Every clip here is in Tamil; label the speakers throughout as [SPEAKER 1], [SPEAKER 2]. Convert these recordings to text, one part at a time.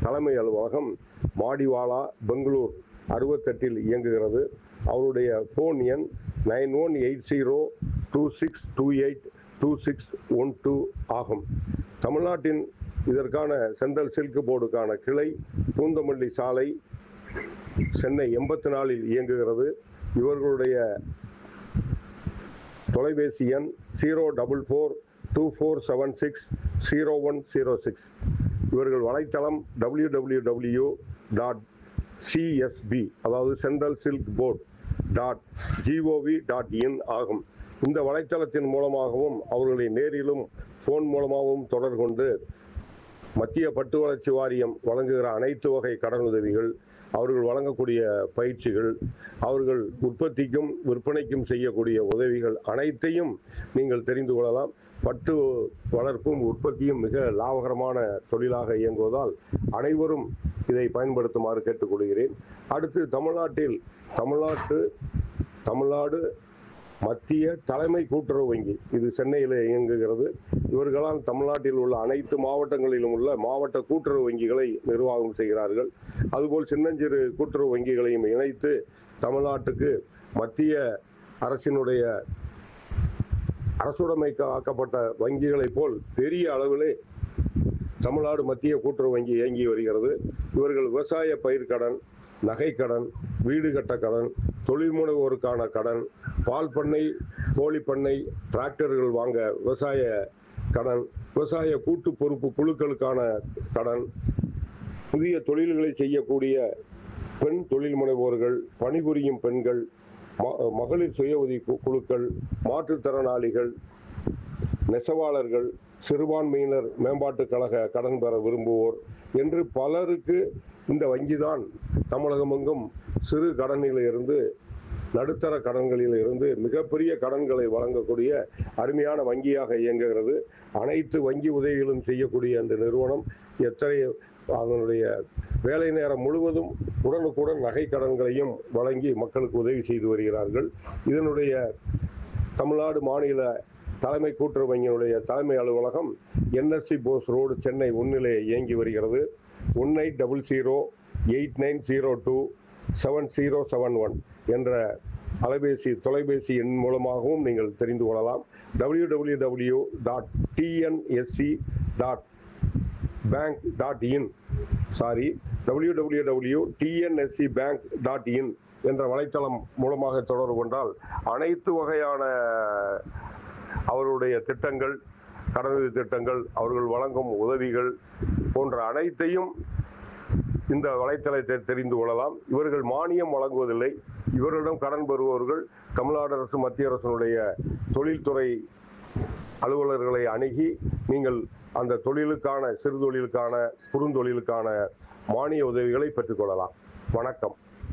[SPEAKER 1] தலைமை அலுவலகம் மாடிவாலா பெங்களூர் அறுபத்தெட்டில் இயங்குகிறது அவருடைய ஃபோன் எண் nine one eight zero two six two eight two six one two ஆகும் தமிழ்நாட்டின் இதற்கான சென்ட்ரல் சில்க் போர்டுக்கான கிளை பூந்தமல்லி சாலை சென்னை எண்பத்தி நாலில் இயங்குகிறது இவர்களுடைய தொலைபேசி எண் zero double four two four seven six zero one zero six இவர்கள் வலைத்தளம் W W W dot CSB அதாவது central silk board dot GOV dot in ஆகும் இந்த வலைத்தளத்தின் மூலமாகவும் அவர்களை நேரிலும் ஃபோன் மூலமாகவும் தொடர்பு கொண்டு மத்திய பட்டு வளர்ச்சி வாரியம் வழங்குகிற அனைத்து வகை கடனுதவிகள் அவர்கள் வழங்கக்கூடிய பயிற்சிகள் அவர்கள் உற்பத்திக்கும் விற்பனைக்கும் செய்யக்கூடிய உதவிகள் அனைத்தையும் நீங்கள் தெரிந்து கொள்ளலாம் பட்டு வளர்ப்பும் உற்பத்தியும் மிக லாபகரமான தொழிலாக இயங்குவதால் அனைவரும் இதை பயன்படுத்துமாறு கேட்டுக்கொள்கிறேன் அடுத்து தமிழ்நாட்டில் தமிழ்நாட்டு தமிழ்நாடு மத்திய தலைமை கூட்டுறவு வங்கி இது சென்னையில் இயங்குகிறது இவர்களால் தமிழ்நாட்டில் உள்ள அனைத்து மாவட்டங்களிலும் உள்ள மாவட்ட கூட்டுறவு வங்கிகளை நிர்வாகம் செய்கிறார்கள் அதுபோல் சின்னஞ்சிறு கூட்டுறவு வங்கிகளையும் இணைத்து தமிழ்நாட்டுக்கு மத்திய அரசினுடைய அரசுடைமைக்கு ஆக்கப்பட்ட வங்கிகளைப் போல் பெரிய அளவிலே தமிழ்நாடு மத்திய கூட்டுறவு வங்கி இயங்கி வருகிறது இவர்கள் விவசாய பயிர்க்கடன் நகைக்கடன் வீடு கட்ட கடன் தொழில் முனைவோருக்கான கடன் பால் பண்ணை கோழி பண்ணை டிராக்டர்கள் வாங்க விவசாய கடன் விவசாய கூட்டு பொறுப்பு குழுக்களுக்கான கடன் புதிய தொழில்களை செய்யக்கூடிய பெண் தொழில் முனைவோர்கள் பணிபுரியும் பெண்கள் ம- மகளிர் சுய உதவி கு- குழுக்கள் மாற்றுத்திறனாளிகள் நெசவாளர்கள் சிறுபான்மையினர் மேம்பாட்டுக் கழக கடன் பெற விரும்புவோர் என்று பலருக்கு இந்த வங்கிதான் தமிழகமெங்கும் சிறு கடனில் இருந்து நடுத்தர கடன்களில் இருந்து மிகப்பெரிய கடன்களை வழங்கக்கூடிய அருமையான வங்கியாக இயங்குகிறது அனைத்து வங்கி உதவிகளும் செய்யக்கூடிய அந்த நிறுவனம் எத்தனை அதனுடைய வேலை நேரம் முழுவதும் உடனுக்குடன் நகை கடன்களையும் வழங்கி மக்களுக்கு உதவி செய்து வருகிறார்கள் இதனுடைய தமிழ்நாடு மாநில தலைமை கூட்டுறவு வங்கியினுடைய தலைமை அலுவலகம் என்எஸ்சி போஸ் ரோடு சென்னை ஒன்னிலே இயங்கி வருகிறது one eight double zero eight nine zero two seven zero seven one என்ற அலைபேசி தொலைபேசி எண் மூலமாகவும் நீங்கள் தெரிந்து கொள்ளலாம் W W W dot TNSC dot bank dot in sorry W W W TNSC bank dot in என்ற வலைத்தளம் மூலமாக தொடர்பு கொண்டால் அனைத்து வகையான அவருடைய திட்டங்கள் கடனுதவி திட்டங்கள் அவர்கள் வழங்கும் உதவிகள் போன்ற அனைத்தையும் இந்த வலைத்தளத்தை தெரிந்து கொள்ளலாம் இவர்கள் மானியம் வழங்குவதில்லை இவர்களிடம் கடன் பெறுபவர்கள் தமிழ்நாடு அரசு மத்திய அரசினுடைய தொழில்துறை அலுவலர்களை அணுகி நீங்கள் அந்த தொழிலுக்கான சிறு தொழிலுக்கான குறுந்தொழிலுக்கான மானிய உதவிகளை பெற்றுக்கொள்ளலாம் வணக்கம்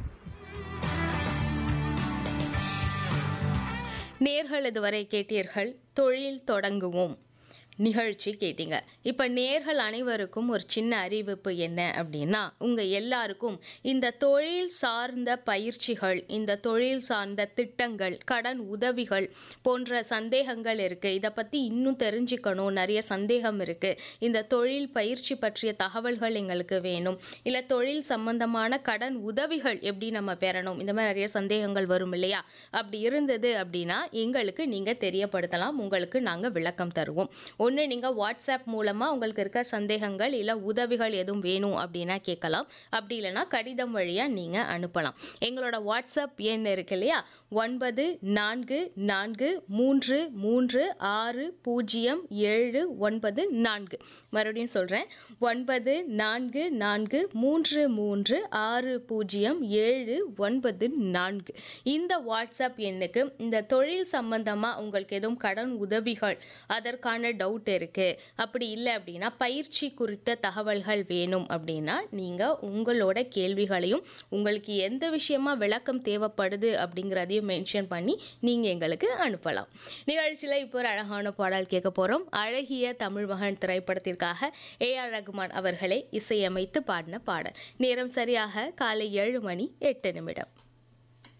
[SPEAKER 2] நேர்கள் இதுவரை கேட்டீர்கள் தொழில் தொடங்குவோம் நிகழ்ச்சி கேட்டீங்க இப்போ நேர்கள் அனைவருக்கும் ஒரு சின்ன அறிவிப்பு என்ன அப்படின்னா உங்கள் எல்லாருக்கும் இந்த தொழில் சார்ந்த பயிற்சிகள் இந்த தொழில் சார்ந்த திட்டங்கள் கடன் உதவிகள் போன்ற சந்தேகங்கள் இருக்குது இதை பற்றி இன்னும் தெரிஞ்சுக்கணும் நிறைய சந்தேகம் இருக்குது இந்த தொழில் பயிற்சி பற்றிய தகவல்கள் எங்களுக்கு வேணும் இல்லை தொழில் சம்பந்தமான கடன் உதவிகள் எப்படி நம்ம பெறணும் இந்த மாதிரி நிறைய சந்தேகங்கள் வரும் இல்லையா அப்படி இருந்தது அப்படின்னா எங்களுக்கு நீங்கள் தெரியப்படுத்தலாம் உங்களுக்கு நாங்கள் விளக்கம் தருவோம் ஒன்று நீங்கள் வாட்ஸ்அப் மூலமாக உங்களுக்கு இருக்க சந்தேகங்கள் இல்லை உதவிகள் எதுவும் வேணும் அப்படின்னா கேட்கலாம் அப்படி இல்லைன்னா கடிதம் வழியாக நீங்கள் அனுப்பலாம் எங்களோட வாட்ஸ்அப் எண் இருக்கு இல்லையா ஒன்பது நான்கு நான்கு மூன்று மூன்று ஆறு பூஜ்ஜியம் ஏழு ஒன்பது நான்கு மறுபடியும் சொல்கிறேன் ஒன்பது நான்கு நான்கு மூன்று மூன்று ஆறு பூஜ்ஜியம் ஏழு ஒன்பது நான்கு இந்த வாட்ஸ்அப் எண்ணுக்கு இந்த தொழில் சம்பந்தமாக உங்களுக்கு எதுவும் கடன் உதவிகள் அதற்கான டவுட் இருக்குது அப்படி இல்லை அப்படின்னா பயிற்சி குறித்த தகவல்கள் வேணும் அப்படின்னா நீங்கள் உங்களோட கேள்விகளையும் உங்களுக்கு எந்த விஷயமா விளக்கம் தேவைப்படுது அப்படிங்கிறதையும் மென்ஷன் பண்ணி நீங்கள் எங்களுக்கு அனுப்பலாம் நிகழ்ச்சியில் இப்போ ஒரு அழகான பாடல் கேட்க போகிறோம் அழகிய தமிழ் மகன் திரைப்படத்திற்காக ஏ ஆர் ரகுமான் அவர்களை இசையமைத்து பாடின பாடல் நேரம் சரியாக காலை ஏழு மணி எட்டு நிமிடம்